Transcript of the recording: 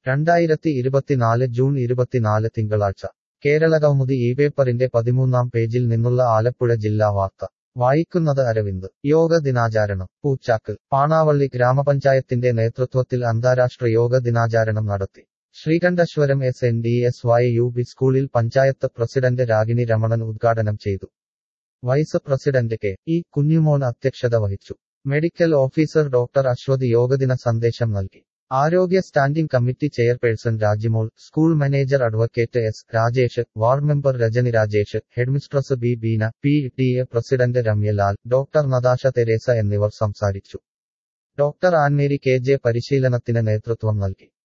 രണ്ടായിരത്തി ഇരുപത്തിനാല് ജൂൺ ഇരുപത്തിനാല് തിങ്കളാഴ്ച കേരളകൗമുദി ഈ പേപ്പറിന്റെ പതിമൂന്നാം പേജിൽ നിന്നുള്ള ആലപ്പുഴ ജില്ലാ വാർത്ത വായിക്കുന്നത് അരവിന്ദ് യോഗ ദിനാചാരണം പൂച്ചാക്ക് പാണാവള്ളി ഗ്രാമപഞ്ചായത്തിന്റെ നേതൃത്വത്തിൽ അന്താരാഷ്ട്ര യോഗ ദിനാചാരണം നടത്തി Sreekandeswaram S N D S Y U B സ്കൂളിൽ പഞ്ചായത്ത് പ്രസിഡന്റ് രാഗിണി രമണൻ ഉദ്ഘാടനം ചെയ്തു vice president K E Kunjumon അധ്യക്ഷത വഹിച്ചു മെഡിക്കൽ ഓഫീസർ ഡോക്ടർ അശ്വതി യോഗദിന സന്ദേശം നൽകി ആരോഗ്യ standing committee chairperson Rajimol school manager advocate S Rajesh ward member Rajani Rajesh headmistress B Beena P T A president Ramyalal doctor Natasha Theresa എന്നിവർ സംസാരിച്ചു ഡോക്ടർ ആൻമേരി കെ ജെ പരിശീലനത്തിന് നേതൃത്വം നൽകി